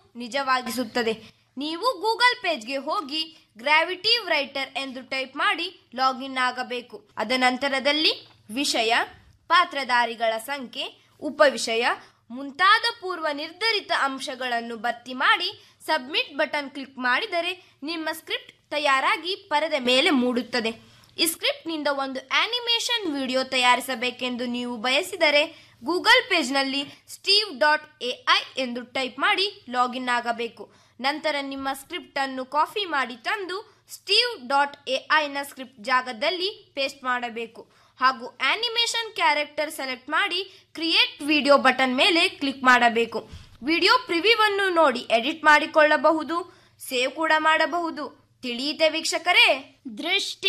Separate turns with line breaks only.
ನಿಜವಾಗಿಸುತ್ತದೆ ನೀವು ಗೂಗಲ್ ಪೇಜ್ಗೆ ಹೋಗಿ ಗ್ರಾವಿಟಿ ರೈಟರ್ ಎಂದು ಟೈಪ್ ಮಾಡಿ ಲಾಗಿನ್ ಆಗಬೇಕು ಅದನಂತರದಲ್ಲಿ ವಿಷಯ ಪಾತ್ರಧಾರಿಗಳ ಸಂಖ್ಯೆ ಉಪವಿಷಯ ಮುಂತಾದ ಪೂರ್ವ ನಿರ್ಧರಿತ ಅಂಶಗಳನ್ನು ಭರ್ತಿ ಮಾಡಿ ಸಬ್ಮಿಟ್ ಬಟನ್ ಕ್ಲಿಕ್ ಮಾಡಿದರೆ ನಿಮ್ಮ ಸ್ಕ್ರಿಪ್ಟ್ ತಯಾರಾಗಿ ಪರದೆ ಮೇಲೆ ಮೂಡುತ್ತದೆ ಈ ಸ್ಕ್ರಿಪ್ಟ್ನಿಂದ ಒಂದು ಆನಿಮೇಷನ್ ವಿಡಿಯೋ ತಯಾರಿಸಬೇಕೆಂದು ನೀವು ಬಯಸಿದರೆ ಗೂಗಲ್ ಪೇಜ್ನಲ್ಲಿ ಸ್ಟೀವ್ ಡಾಟ್ ಎಐ ಎಂದು ಟೈಪ್ ಮಾಡಿ ಲಾಗಿನ್ ಆಗಬೇಕು ನಂತರ ನಿಮ್ಮ ಸ್ಕ್ರಿಪ್ಟ್ ಅನ್ನು ಕಾಪಿ ಮಾಡಿ ತಂದು ಸ್ಟೀವ್ ಡಾಟ್ ಎಐನ ಸ್ಕ್ರಿಪ್ಟ್ ಜಾಗದಲ್ಲಿ ಪೇಸ್ಟ್ ಮಾಡಬೇಕು ಹಾಗೂ ಆನಿಮೇಷನ್ ಕ್ಯಾರೆಕ್ಟರ್ ಸೆಲೆಕ್ಟ್ ಮಾಡಿ ಕ್ರಿಯೇಟ್ ವಿಡಿಯೋ ಬಟನ್ ಮೇಲೆ ಕ್ಲಿಕ್ ಮಾಡಬೇಕು ವಿಡಿಯೋ ಪ್ರಿವ್ಯೂವನ್ನು ನೋಡಿ ಎಡಿಟ್ ಮಾಡಿಕೊಳ್ಳಬಹುದು ಸೇವ್ ಕೂಡ ಮಾಡಬಹುದು ತಿಳಿಯಿತೆ ವೀಕ್ಷಕರೇ
ದೃಷ್ಟಿ